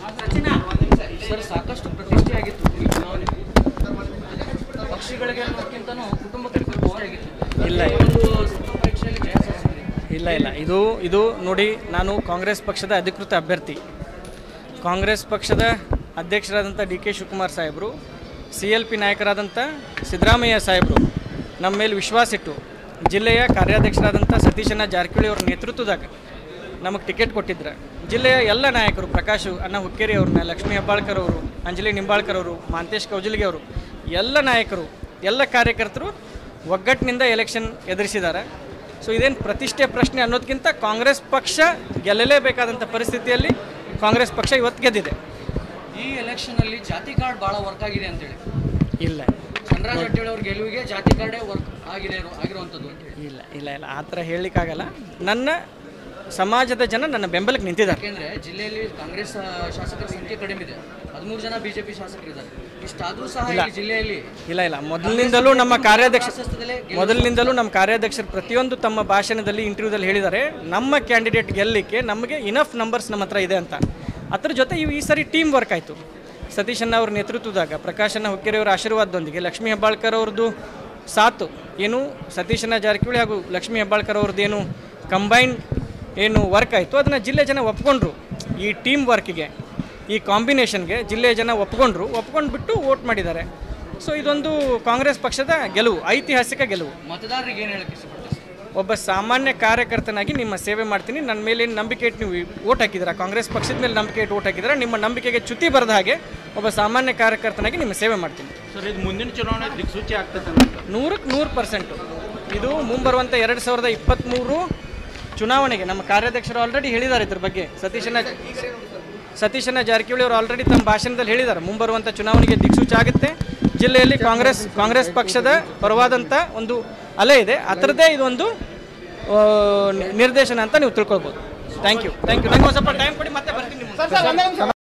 Sir ಸಾಕಷ್ಟು ಪ್ರತಿಷ್ಠೆಯಾಗಿತ್ತು ಈ ಚುನಾವಣೆ ಪಕ್ಷಗಳಿಗೆ ಅನ್ನೋದಕ್ಕಿಂತನೂ ಕುಟುಂಬಕ್ಕೆ ಪ್ರತಿಷ್ಠೆಯಾಗಿತ್ತು ಇಲ್ಲ. ಈ ಒಂದು ಸತತ ಪರೀಕ್ಷೆಯಲ್ಲಿ ಜಯ ಸಾಧಿಸಿದ್ರಿ ಇಲ್ಲ ಇಲ್ಲ ಇದು ಇದು ನೋಡಿ ನಾನು ಕಾಂಗ್ರೆಸ್ ಪಕ್ಷದ ಅಧಿಕೃತ ಅಭ್ಯರ್ಥಿ ಕಾಂಗ್ರೆಸ್ ಪಕ್ಷದ ಅಧ್ಯಕ್ಷರಾದಂಥ ಡಿ ಕೆ ಶಿವಕುಮಾರ್ ಸಾಹೇಬರು ಸಿ ಎಲ್ ಪಿ ನಾಯಕರಾದಂಥ ಸಿದ್ದರಾಮಯ್ಯ ಸಾಹೇಬರು ನಮ್ಮ ಮೇಲೆ ವಿಶ್ವಾಸ ಇಟ್ಟು ಜಿಲ್ಲೆಯ ಕಾರ್ಯಾಧ್ಯಕ್ಷರಾದಂಥ ಸತೀಶಣ್ಣ ಜಾರಕಿಹೊಳಿ ಅವರ ನೇತೃತ್ವದಾಗ ನಮಗೆ ಟಿಕೆಟ್ ಕೊಟ್ಟಿದ್ರೆ ಜಿಲ್ಲೆಯ ಎಲ್ಲ ನಾಯಕರು ಪ್ರಕಾಶ್ ಅಣ್ಣ ಹುಕ್ಕೇರಿ ಅವ್ರನ್ನ ಲಕ್ಷ್ಮೀ ಹೆಬ್ಬಾಳ್ಕರ್ ಅವರು ಅಂಜಲಿ ನಿಂಬಾಳ್ಕರ್ ಅವರು ಮಾಂತೇಶ್ ಕೌಜಲಿಗೆ ಅವರು ಎಲ್ಲ ನಾಯಕರು ಎಲ್ಲ ಕಾರ್ಯಕರ್ತರು ಒಗ್ಗಟ್ಟಿನಿಂದ ಎಲೆಕ್ಷನ್ ಎದುರಿಸಿದ್ದಾರೆ ಸೊ ಇದೇನು ಪ್ರತಿಷ್ಠೆ ಪ್ರಶ್ನೆ ಅನ್ನೋದಕ್ಕಿಂತ ಕಾಂಗ್ರೆಸ್ ಪಕ್ಷ ಗೆಲ್ಲಲೇಬೇಕಾದಂಥ ಪರಿಸ್ಥಿತಿಯಲ್ಲಿ ಕಾಂಗ್ರೆಸ್ ಪಕ್ಷ ಇವತ್ತು ಗೆದ್ದಿದೆ ಈ ಎಲೆಕ್ಷನ್ ಅಲ್ಲಿ ಜಾತಿ ಕಾರ್ಡ್ ಬಹಳ ವರ್ಕ್ ಆಗಿದೆ ಅಂತೇಳಿ ಇಲ್ಲ ಚಂದ್ರರಾಜ್ ಹಟ್ಟಿಯವ್ರ ಅವ್ರ ಗೆಲುವಿಗೆ ಜಾತಿ ಕಾರ್ಡೇ ವರ್ಕ್ ಆಗಿದೆ ಆಗಿರುವಂಥದ್ದು ಅಂತ ಹೇಳಿ ಇಲ್ಲ ಇಲ್ಲ ಇಲ್ಲ ಆ ಥರ ಹೇಳಲಿಕ್ಕಾಗಲ್ಲ ನನ್ನ ಸಮಾಜದ ಜನ ನನ್ನ ಬೆಂಬಲಕ್ಕೆ ನಿಂತಿದ್ದಾರೆ ಯಾಕೆಂದ್ರೆ ಜಿಲ್ಲೆಯಲ್ಲಿ ಕಾಂಗ್ರೆಸ್ ಆ, ಶಾಸಕರ ಸಂಖ್ಯೆ ಕಡಿಮೆ ಇದೆ ಹದಿಮೂರು ಜನ ಬಿಜೆಪಿ ಶಾಸಕರಿದ್ದಾರೆ ಇಷ್ಟಾದ್ರೂ ಸಹ ಈ ಜಿಲ್ಲೆಯಲ್ಲಿ ಇಲ್ಲ ಇಲ್ಲ ಮೊದಲಿನಿಂದಲೂ ನಮ್ಮ ಕಾರ್ಯಾಧ್ಯಕ್ಷ ಶಾಸಕದಲ್ಲೇ ಮೊದಲಿನಿಂದಲೂ ನಮ್ಮ ಕಾರ್ಯಾಧ್ಯಕ್ಷರು ಪ್ರತಿಯೊಂದು ತಮ್ಮ ಭಾಷಣದಲ್ಲಿ ಇಂಟರ್ವ್ಯೂದಲ್ಲಿ ಹೇಳಿದ್ದಾರೆ ನಮ್ಮ ಕ್ಯಾಂಡಿಡೇಟ್ ಗೆಲ್ಲಲಿಕ್ಕೆ ನಮಗೆ ಇನಫ್ ನಂಬರ್ಸ್ ನಮ್ಮ ಹತ್ರ ಇದೆ ಅಂತ ಅದ್ರ ಜೊತೆ ಇವು ಈ ಸರಿ ಟೀಮ್ ವರ್ಕ್ ಆಯಿತು ಸತೀಶಣ್ಣ ಅವ್ರ ನೇತೃತ್ವದಾಗ ಪ್ರಕಾಶಣ್ಣ ಹುಕ್ಕೇರಿ ಅವರ ಆಶೀರ್ವಾದದೊಂದಿಗೆ ಲಕ್ಷ್ಮೀ ಹೆಬ್ಬಾಳ್ಕರ್ ಅವ್ರದ್ದು ಸಾತು ಏನು ಸತೀಶಣ್ಣ ಜಾರಕಿಹೊಳಿ ಹಾಗೂ ಲಕ್ಷ್ಮೀ ಹೆಬ್ಬಾಳ್ಕರ್ ಅವ್ರದ್ದು ಏನು ಕಂಬೈನ್ ಏನು ವರ್ಕ್ ಆಯಿತು ಅದನ್ನು ಜಿಲ್ಲೆ ಜನ ಒಪ್ಕೊಂಡ್ರು ಈ ಟೀಮ್ ವರ್ಕಿಗೆ ಈ ಕಾಂಬಿನೇಷನ್ಗೆ ಜಿಲ್ಲೆಯ ಜನ ಒಪ್ಕೊಂಡ್ರು ಒಪ್ಕೊಂಡು ಬಿಟ್ಟು ವೋಟ್ ಮಾಡಿದ್ದಾರೆ ಸೊ ಇದೊಂದು ಕಾಂಗ್ರೆಸ್ ಪಕ್ಷದ ಗೆಲುವು ಐತಿಹಾಸಿಕ ಗೆಲುವು ಮತದಾರರಿಗೆ ಏನು ಹೇಳಕ್ಕೆ ಇಷ್ಟಪಡ್ತೀವಿ ಸರ್? ಒಬ್ಬ ಸಾಮಾನ್ಯ ಕಾರ್ಯಕರ್ತನಾಗಿ ನಿಮ್ಮ ಸೇವೆ ಮಾಡ್ತೀನಿ ನನ್ನ ಮೇಲೆ ಏನು ನಂಬಿಕೆ ಇಟ್ಟು ನೀವು ಓಟ್ ಹಾಕಿದ್ದೀರಾ ಕಾಂಗ್ರೆಸ್ ಪಕ್ಷದ ಮೇಲೆ ನಂಬಿಕೆ ಇಟ್ಟು ಓಟ್ ಹಾಕಿದ್ದೀರಾ ನಿಮ್ಮ ನಂಬಿಕೆಗೆ ಚ್ಯುತಿ ಬರದ ಹಾಗೆ ಒಬ್ಬ ಸಾಮಾನ್ಯ ಕಾರ್ಯಕರ್ತನಾಗಿ ನಿಮ್ಮ ಸೇವೆ ಮಾಡ್ತೀನಿ ಸರ್ ಇದು ಮುಂದಿನ ಚುನಾವಣೆ ದಿಕ್ಸೂಚಿ ಆಗ್ತದೆ ನೂರಕ್ಕೆ ನೂರು ಪರ್ಸೆಂಟು ಇದು ಮುಂಬರುವಂಥ ಎರಡು ಸಾವಿರದ ಇಪ್ಪತ್ತ್ಮೂರು ಚುನಾವಣೆಗೆ ನಮ್ಮ ಕಾರ್ಯಾಧ್ಯಕ್ಷರು ಆಲ್ರೆಡಿ ಹೇಳಿದ್ದಾರೆ ಇದ್ರ ಬಗ್ಗೆ ಸತೀಶಣ್ಣ ಸತೀಶಣ್ಣ ಜಾರಕಿಹೊಳಿ ಅವರು ಆಲ್ರೆಡಿ ತಮ್ಮ ಭಾಷಣದಲ್ಲಿ ಹೇಳಿದ್ದಾರೆ ಮುಂಬರುವಂಥ ಚುನಾವಣೆಗೆ ದಿಕ್ಸೂಚಿ ಆಗುತ್ತೆ ಜಿಲ್ಲೆಯಲ್ಲಿ ಕಾಂಗ್ರೆಸ್ ಕಾಂಗ್ರೆಸ್ ಪಕ್ಷದ ಪರವಾದಂಥ ಒಂದು ಅಲೆ ಇದೆ ಅದರದ್ದೇ ಇದೊಂದು ಆ, ನಿರ್ದೇಶನ ಅಂತ ನೀವು ತಿಳ್ಕೊಳ್ಬೋದು ಥ್ಯಾಂಕ್ ಯು ಥ್ಯಾಂಕ್ ಯು ನಂಗೆ ಒಂದು ಸ್ವಲ್ಪ ಟೈಮ್ ಕೊಡಿ ಮತ್ತೆ ಬರ್ತೀನಿ ನಿಮ್ಮ ಮುಂದೆ.